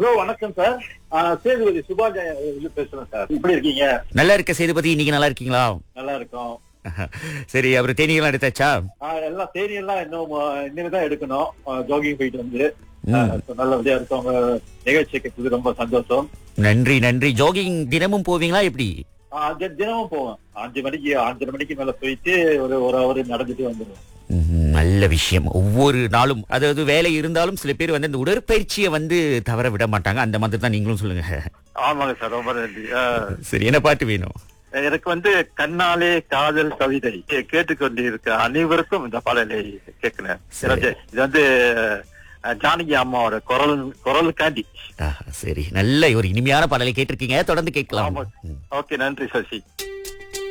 Hello வணக்கம் sir Sethupathi சுபாஜ் இது பேசுறேன் சார் எப்படி இருக்கீங்க நல்லா இருக்க சேதுபதி இன்னைக்கு நல்லா இருக்கீங்களா நல்லா இருக்கோம் சரி அப்புறம் தேனியெல்லாம் எடுத்தாச்சா ஆ, எல்லாம் தேனி எல்லாம் இன்னும் இனிமே தான் எடுக்கணும் ஜாகிங் போயிட்டு வந்து ஆ, இப்ப நல்லபடியா இருக்கவங்க நிகழ்ச்சி கேட்கறது ரொம்ப சந்தோஷம் நன்றி நன்றி ஜாகிங் தினமும் போவீங்களா எப்படி ஆ, தி- தினமும் போவேன் அஞ்சு மணிக்கு அஞ்சரை மணிக்கு மேல போயிட்டு ஒரு ஒரு அவர் நடந்துட்டு வந்துடுவேன் ம்ஹும், நல்ல விஷயம் ஒவ்வொரு நாளும் அதாவது வேலை இருந்தாலும் சில பேர் வந்து இந்த உடற்பயிற்சியை வந்து தவற விட மாட்டாங்க அந்த மாதிரி தான் நீங்களும் சொல்லுங்க ஆமாங்க சார் ரொம்ப நன்றி ஆ, சரி என்ன பாட்டு வேணும் எனக்கு வந்து கண்ணாலே காதல் கவிதை கேட்டுக்கொண்டிருக்க அனைவருக்கும் இந்த பாடலை கேட்கிறேன் சரி. இது வந்து அஹ், ஜானகி அம்மாவோட குரல் குரலுக்காண்டி ஆஹா, சரி நல்ல ஒரு இனிமையான பாடலை கேட்டிருக்கீங்க தொடர்ந்து கேட்கலாம் ஆமா. ம். ஓகே நன்றி சசி